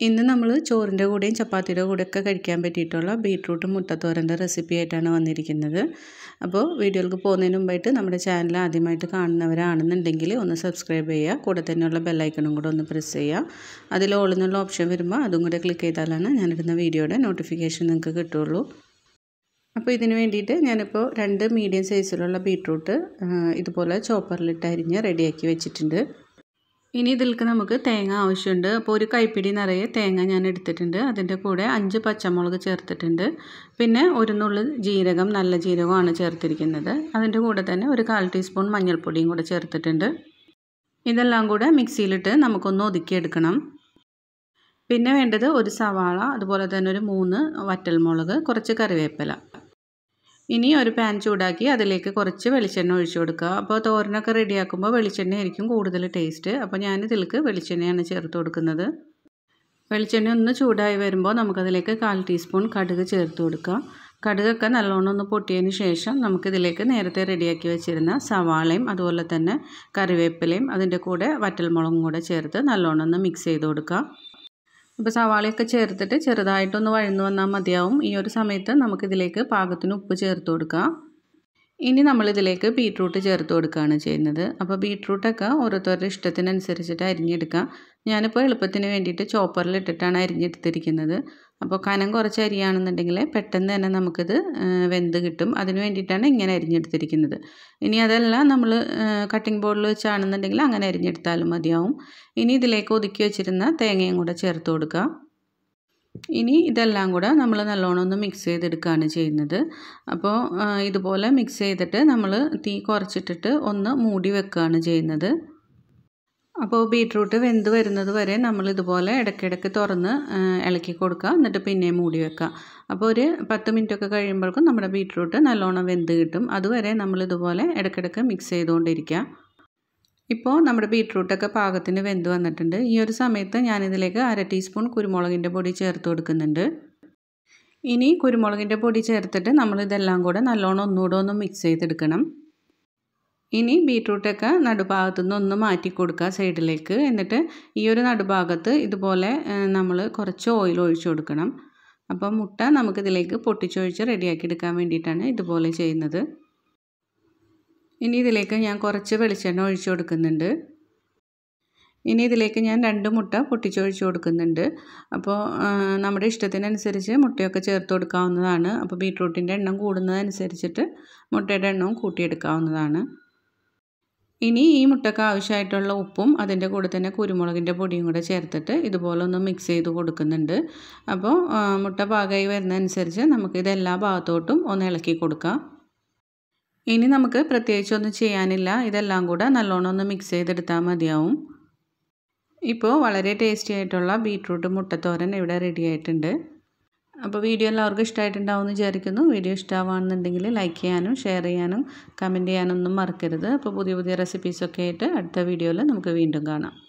ഇന്ന് നമ്മൾ ചോറിൻ്റെ കൂടെയും ചപ്പാത്തിയുടെ കൂടെയൊക്കെ കഴിക്കാൻ പറ്റിയിട്ടുള്ള ബീട്രൂട്ട് മുട്ടത്തോരൻ്റെ റെസിപ്പി ആയിട്ടാണ് വന്നിരിക്കുന്നത് അപ്പോൾ വീഡിയോയിലേക്ക് പോകുന്നതിന് മുമ്പായിട്ട് നമ്മുടെ ചാനൽ ആദ്യമായിട്ട് കാണുന്നവരാണെന്നുണ്ടെങ്കിൽ ഒന്ന് സബ്സ്ക്രൈബ് ചെയ്യുക കൂടെ തന്നെയുള്ള ബെല്ലൈക്കണും കൂടെ ഒന്ന് പ്രസ് ചെയ്യുക അതിൽ ഓൾ എന്നുള്ള ഓപ്ഷൻ വരുമ്പോൾ അതും കൂടെ ക്ലിക്ക് ചെയ്താലാണ് ഞാനിടുന്ന വീഡിയോയുടെ നോട്ടിഫിക്കേഷൻ നിങ്ങൾക്ക് കിട്ടുള്ളൂ അപ്പോൾ ഇതിന് വേണ്ടിയിട്ട് ഞാനിപ്പോൾ രണ്ട് മീഡിയം സൈസിലുള്ള ബീട്രൂട്ട് ഇതുപോലെ ചോപ്പറിലിട്ട് അരിഞ്ഞ് റെഡിയാക്കി വെച്ചിട്ടുണ്ട് ഇനി ഇതിലേക്ക് നമുക്ക് തേങ്ങ ആവശ്യമുണ്ട് അപ്പോൾ ഒരു കൈപ്പിടി നിറയെ തേങ്ങ ഞാൻ എടുത്തിട്ടുണ്ട് അതിൻ്റെ കൂടെ അഞ്ച് പച്ചമുളക് ചേർത്തിട്ടുണ്ട് പിന്നെ ഒരു നുള്ളു ജീരകം നല്ല ജീരകമാണ് ചേർത്തിരിക്കുന്നത് അതിൻ്റെ കൂടെ തന്നെ ഒരു കാൽ ടീസ്പൂൺ മഞ്ഞൾപ്പൊടിയും കൂടെ ചേർത്തിട്ടുണ്ട് ഇതെല്ലാം കൂടെ മിക്സിയിലിട്ട് നമുക്കൊന്ന് ഒതുക്കിയെടുക്കണം പിന്നെ വേണ്ടത് ഒരു സവാള അതുപോലെ തന്നെ ഒരു മൂന്ന് വറ്റൽമുളക് കുറച്ച് കറിവേപ്പില ഇനി ഒരു പാൻ ചൂടാക്കി അതിലേക്ക് കുറച്ച് വെളിച്ചെണ്ണ ഒഴിച്ചു കൊടുക്കുക അപ്പോൾ തോരനൊക്കെ റെഡിയാക്കുമ്പോൾ വെളിച്ചെണ്ണ ആയിരിക്കും കൂടുതൽ ടേസ്റ്റ് അപ്പോൾ ഞാൻ ഇതിലേക്ക് വെളിച്ചെണ്ണയാണ് ചേർത്ത് കൊടുക്കുന്നത് വെളിച്ചെണ്ണ ഒന്ന് ചൂടായി വരുമ്പോൾ നമുക്കതിലേക്ക് കാൽ ടീസ്പൂൺ കടുക് ചേർത്ത് കൊടുക്കുക കടുകൊക്കെ നല്ലോണം ഒന്ന് പൊട്ടിയതിന് ശേഷം നമുക്കിതിലേക്ക് നേരത്തെ റെഡിയാക്കി വെച്ചിരുന്ന സവാളയും അതുപോലെ തന്നെ കറിവേപ്പിലയും അതിൻ്റെ കൂടെ വറ്റൽമുളകും കൂടെ ചേർത്ത് നല്ലോണം ഒന്ന് മിക്സ് ചെയ്ത് കൊടുക്കുക അപ്പോൾ സവാളയൊക്കെ ചേർത്തിട്ട് ചെറുതായിട്ടൊന്ന് വഴന്നു വന്നാൽ മതിയാവും ഈ ഒരു സമയത്ത് നമുക്കിതിലേക്ക് പാകത്തിന് ഉപ്പ് ചേർത്ത് കൊടുക്കാം ഇനി നമ്മളിതിലേക്ക് ബീട്രൂട്ട് ചേർത്ത് കൊടുക്കുകയാണ് ചെയ്യുന്നത് അപ്പോൾ ബീട്രൂട്ടൊക്കെ ഓരോരുത്തരുടെ ഇഷ്ടത്തിനനുസരിച്ചിട്ട് അരിഞ്ഞെടുക്കാം ഞാനിപ്പോൾ എളുപ്പത്തിന് വേണ്ടിയിട്ട് ചോപ്പറിൽ ഇട്ടിട്ടാണ് അരിഞ്ഞെടുത്തിരിക്കുന്നത് അപ്പോൾ കനം കുറച്ച് അരിയാണെന്നുണ്ടെങ്കിൽ പെട്ടെന്ന് തന്നെ നമുക്കിത് വെന്ത് കിട്ടും അതിന് വേണ്ടിയിട്ടാണ് ഇങ്ങനെ അരിഞ്ഞെടുത്തിരിക്കുന്നത് ഇനി അതല്ല നമ്മൾ കട്ടിംഗ് ബോർഡിൽ വെച്ചാണെന്നുണ്ടെങ്കിൽ അങ്ങനെ അരിഞ്ഞെടുത്താലും മതിയാവും ഇനി ഇതിലേക്ക് ഒതുക്കി വെച്ചിരുന്ന തേങ്ങയും കൂടെ ചേർത്ത് കൊടുക്കുക ഇനി ഇതെല്ലാം കൂടെ നമ്മൾ നല്ലോണം ഒന്ന് മിക്സ് ചെയ്തെടുക്കുകയാണ് ചെയ്യുന്നത് അപ്പോൾ ഇതുപോലെ മിക്സ് ചെയ്തിട്ട് നമ്മൾ തീ കുറച്ചിട്ടിട്ട് ഒന്ന് മൂടി വെക്കുകയാണ് ചെയ്യുന്നത് അപ്പോൾ ബീട്രൂട്ട് വെന്ത് വരുന്നത് വരെ നമ്മൾ ഇതുപോലെ ഇടയ്ക്കിടയ്ക്ക് തുറന്ന് ഇളക്കി കൊടുക്കുക എന്നിട്ട് പിന്നെയും മൂടി വെക്കുക അപ്പോൾ ഒരു പത്ത് മിനിറ്റൊക്കെ കഴിയുമ്പോഴേക്കും നമ്മുടെ ബീട്രൂട്ട് നല്ലോണം വെന്ത് കിട്ടും അതുവരെ നമ്മൾ ഇതുപോലെ ഇടയ്ക്കിടയ്ക്ക് മിക്സ് ചെയ്തുകൊണ്ടിരിക്കുക ഇപ്പോൾ നമ്മുടെ ബീട്രൂട്ടൊക്കെ പാകത്തിന് വെന്ത് വന്നിട്ടുണ്ട് ഈ ഒരു സമയത്ത് ഞാനിതിലേക്ക് അര ടീസ്പൂൺ കുരുമുളകിൻ്റെ പൊടി ചേർത്ത് കൊടുക്കുന്നുണ്ട് ഇനി കുരുമുളകിൻ്റെ പൊടി ചേർത്തിട്ട് നമ്മളിതെല്ലാം കൂടെ നല്ലോണം ഒന്നുകൂടെ ഒന്ന് മിക്സ് ചെയ്തെടുക്കണം ഇനി ബീട്രൂട്ടൊക്കെ നടുഭാഗത്തു നിന്ന് ഒന്ന് മാറ്റി കൊടുക്കുക സൈഡിലേക്ക് എന്നിട്ട് ഈ ഒരു നടുഭാഗത്ത് ഇതുപോലെ നമ്മൾ കുറച്ച് ഓയിൽ ഒഴിച്ചു കൊടുക്കണം അപ്പോൾ മുട്ട നമുക്കിതിലേക്ക് പൊട്ടിച്ചൊഴിച്ച് റെഡിയാക്കി എടുക്കാൻ വേണ്ടിയിട്ടാണ് ഇതുപോലെ ചെയ്യുന്നത് ഇനി ഇതിലേക്ക് ഞാൻ കുറച്ച് വെളിച്ചെണ്ണ ഒഴിച്ചു കൊടുക്കുന്നുണ്ട് ഇനി ഇതിലേക്ക് ഞാൻ രണ്ട് മുട്ട പൊട്ടിച്ചൊഴിച്ച് കൊടുക്കുന്നുണ്ട് അപ്പോൾ നമ്മുടെ ഇഷ്ടത്തിനനുസരിച്ച് മുട്ടയൊക്കെ ചേർത്ത് കൊടുക്കാവുന്നതാണ് അപ്പോൾ ബീട്രൂട്ടിൻ്റെ എണ്ണം കൂടുന്നതനുസരിച്ചിട്ട് മുട്ടയുടെ എണ്ണവും കൂട്ടിയെടുക്കാവുന്നതാണ് ഇനി ഈ മുട്ടക്ക് ആവശ്യമായിട്ടുള്ള ഉപ്പും അതിൻ്റെ കൂടെ തന്നെ കുരുമുളകിൻ്റെ പൊടിയും കൂടെ ചേർത്തിട്ട് ഇതുപോലെ ഒന്ന് മിക്സ് ചെയ്ത് കൊടുക്കുന്നുണ്ട് അപ്പോൾ മുട്ട പാകമായി വരുന്നതനുസരിച്ച് നമുക്ക് ഇത് എല്ലാ ഭാഗത്തോട്ടും ഒന്ന് ഇളക്കി കൊടുക്കാം ഇനി നമുക്ക് പ്രത്യേകിച്ചൊന്നും ചെയ്യാനില്ല ഇതെല്ലാം കൂടെ നല്ലോണം ഒന്ന് മിക്സ് ചെയ്തെടുത്താൽ മതിയാവും ഇപ്പോൾ വളരെ ടേസ്റ്റി ആയിട്ടുള്ള ബീട്രൂട്ട് മുട്ടത്തോരൻ ഇവിടെ റെഡി ആയിട്ടുണ്ട് അപ്പോൾ വീഡിയോ എല്ലാവർക്കും ഇഷ്ടമായിട്ടുണ്ടാവും എന്ന് വിചാരിക്കുന്നു വീഡിയോ ഇഷ്ടമാവുകയാണെന്നുണ്ടെങ്കിൽ ലൈക്ക് ചെയ്യാനും ഷെയർ ചെയ്യാനും കമൻറ്റ് ചെയ്യാനൊന്നും മറക്കരുത് അപ്പോൾ പുതിയ പുതിയ റെസിപ്പീസൊക്കെ ആയിട്ട് അടുത്ത വീഡിയോയിൽ നമുക്ക് വീണ്ടും കാണാം